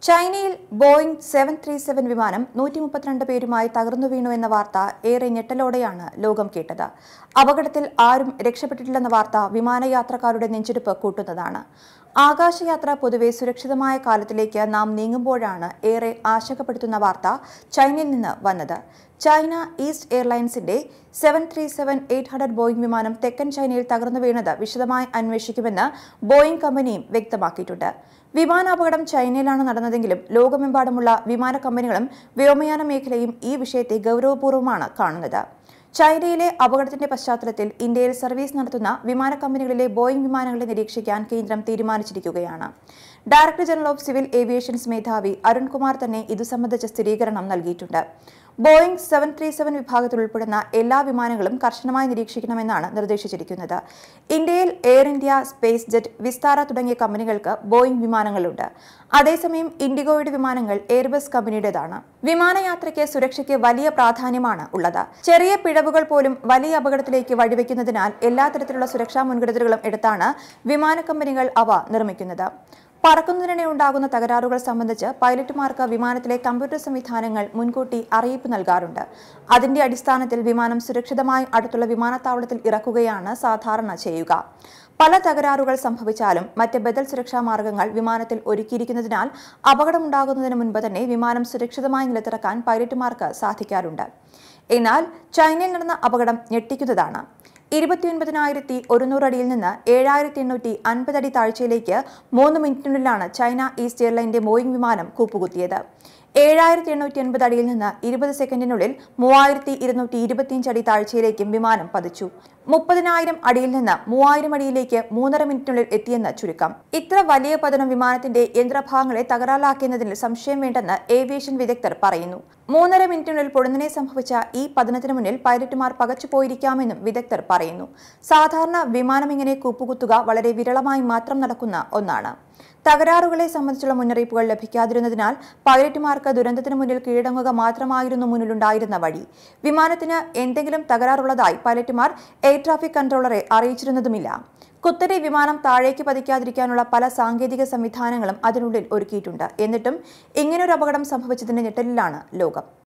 ചൈനയിൽ Boeing seven three seven വിമാനം നൂറ്റി മുപ്പത്തിരണ്ട് പേരുമായി തകർന്നു വീണു എന്ന വാർത്ത ഏറെ ഞെട്ടലോടെയാണ് ലോകം കേട്ടത് അപകടത്തിൽ ആരും രക്ഷപ്പെട്ടിട്ടില്ലെന്ന വാർത്ത വിമാനയാത്രക്കാരുടെ നെഞ്ചെടുപ്പ് കൂട്ടുന്നതാണ് ആകാശയാത്ര പൊതുവെ സുരക്ഷിതമായ കാലത്തിലേക്ക് നാം നീങ്ങുമ്പോഴാണ് ഏറെ ആശങ്കപ്പെടുത്തുന്ന വാർത്ത ചൈനയിൽ നിന്ന് വന്നത് ചൈന ഈസ്റ്റ് എയർലൈൻസിന്റെ seven three seven eight hundred Boeing വിമാനം തെക്കൻ ചൈനയിൽ തകർന്നു വീണത് വിശദമായി അന്വേഷിക്കുമെന്ന് ബോയിംഗ് കമ്പനിയും വ്യക്തമാക്കിയിട്ടുണ്ട് വിമാനാപകടം ചൈനയിലാണ് നടന്നതെങ്കിലും ലോകമെമ്പാടുമുള്ള വിമാന കമ്പനികളും വ്യോമയാന മേഖലയും ഈ വിഷയത്തെ ഗൗരവപൂർവ്വമാണ് കാണുന്നത് ചൈനയിലെ അപകടത്തിന്റെ പശ്ചാത്തലത്തിൽ ഇന്ത്യയിൽ സർവീസ് നടത്തുന്ന വിമാന കമ്പനികളിലെ ബോയിംഗ് വിമാനങ്ങളെ നിരീക്ഷിക്കാൻ കേന്ദ്രം തീരുമാനിച്ചിരിക്കുകയാണ് director general of civil aviations മേധാവി അരുൺകുമാർ തന്നെ ഇതു സംബന്ധിച്ച സ്ഥിരീകരണം നൽകിയിട്ടുണ്ട് ബോയിംഗ് സെവൻ ത്രീ സെവൻ വിഭാഗത്തിൽ ഉൾപ്പെടുന്ന എല്ലാ വിമാനങ്ങളും കർശനമായി നിരീക്ഷിക്കണമെന്നാണ് നിർദ്ദേശിച്ചിരിക്കുന്നത് ഇന്ത്യയിൽ Air India SpiceJet Vistara തുടങ്ങിയ കമ്പനികൾക്ക് ബോയിംഗ് വിമാനങ്ങളുണ്ട് അതേസമയം ഇൻഡിഗോയുടെ വിമാനങ്ങൾ എയർബസ് കമ്പനിയുടേതാണ് വിമാനയാത്രയ്ക്ക് സുരക്ഷയ്ക്ക് വലിയ പ്രാധാന്യമാണ് ഉള്ളത് ചെറിയ പിഴവുകൾ പോലും വലിയ അപകടത്തിലേക്ക് വഴിവെക്കുന്നതിനാൽ എല്ലാ തരത്തിലുള്ള സുരക്ഷാ മുൻകരുതലുകളും എടുത്താണ് വിമാന കമ്പനികൾ അവ നിർമ്മിക്കുന്നത് പറക്കുന്നതിനിടെ ഉണ്ടാകുന്ന തകരാറുകൾ സംബന്ധിച്ച് പൈലറ്റുമാർക്ക് വിമാനത്തിലെ കമ്പ്യൂട്ടർ സംവിധാനങ്ങൾ മുൻകൂട്ടി അറിയിപ്പ് നൽകാറുണ്ട് അതിന്റെ അടിസ്ഥാനത്തിൽ വിമാനം സുരക്ഷിതമായി അടുത്തുള്ള വിമാനത്താവളത്തിൽ ഇറക്കുകയാണ് സാധാരണ ചെയ്യുക പല തകരാറുകൾ സംഭവിച്ചാലും മറ്റ് ബദൽ സുരക്ഷാ മാർഗങ്ങൾ വിമാനത്തിൽ ഒരുക്കിയിരിക്കുന്നതിനാൽ അപകടമുണ്ടാകുന്നതിന് മുൻപ് തന്നെ വിമാനം സുരക്ഷിതമായി നിലത്തിറക്കാൻ പൈലറ്റുമാർക്ക് സാധിക്കാറുണ്ട് എന്നാൽ ചൈനയിൽ നടന്ന അപകടം ഞെട്ടിക്കുന്നതാണ് ഇരുപത്തിയൊൻപതിനായിരത്തി ഒരുന്നൂറ് അടിയിൽ നിന്ന് ഏഴായിരത്തി എണ്ണൂറ്റി അൻപത് അടി താഴ്ചയിലേക്ക് മൂന്ന് മിനിറ്റിനുള്ളിലാണ് ചൈന ഈസ്റ്റ് എയർലൈൻ്റെ ബോയിംഗ് വിമാനം കൂപ്പുകുത്തിയത് ഏഴായിരത്തി എണ്ണൂറ്റി എൺപത് അടിയിൽ നിന്ന് ഇരുപത് സെക്കൻഡിനുള്ളിൽ മൂവായിരത്തി ഇരുന്നൂറ്റി ഇരുപത്തിയഞ്ച് അടി താഴ്ചയിലേക്കും വിമാനം പതിച്ചു മുപ്പതിനായിരം അടിയിൽ നിന്ന് മൂവായിരം അടിയിലേക്ക് മൂന്നര മിനിറ്റിനുള്ളിൽ എത്തിയെന്ന് ചുരുക്കം ഇത്ര വലിയ പതനം വിമാനത്തിന്റെ യന്ത്രഭാഗങ്ങളെ തകരാറിലാക്കിയതിൽ സംശയം വേണ്ടെന്ന് ഏവിയേഷൻ വിദഗ്ധർ പറയുന്നു മൂന്നര മിനിറ്റിനുള്ളിൽ പൊടുന്നനെ സംഭവിച്ച ഈ പതനത്തിന് മുന്നിൽ പൈലറ്റുമാർ പകച്ചുപോയിരിക്കാമെന്നും വിദഗ്ധർ പറയുന്നു സാധാരണ വിമാനം ഇങ്ങനെ കൂപ്പുകുത്തുക വളരെ വിരളമായി മാത്രം നടക്കുന്ന ഒന്നാണ് തകരാറുകളെ സംബന്ധിച്ചുള്ള മുന്നറിയിപ്പുകൾ ലഭിക്കാതിരുന്നതിനാൽ പൈലറ്റുമാർക്ക് ദുരന്തത്തിന് മുന്നിൽ കീഴടങ്ങുക മാത്രമായിരുന്നു മുന്നിലുണ്ടായിരുന്ന വഴി വിമാനത്തിന് എന്തെങ്കിലും തകരാറുള്ളതായി പൈലറ്റുമാർ എയർ ട്രാഫിക് കൺട്രോളറെ അറിയിച്ചിരുന്നതുമില്ല കുത്തനെ വിമാനം താഴേക്ക് പതിക്കാതിരിക്കാനുള്ള പല സാങ്കേതിക സംവിധാനങ്ങളും അതിനുള്ളിൽ ഒരുക്കിയിട്ടുണ്ട് എന്നിട്ടും ഇങ്ങനൊരു അപകടം സംഭവിച്ചതിന്റെ ഞെട്ടലിലാണ് ലോകം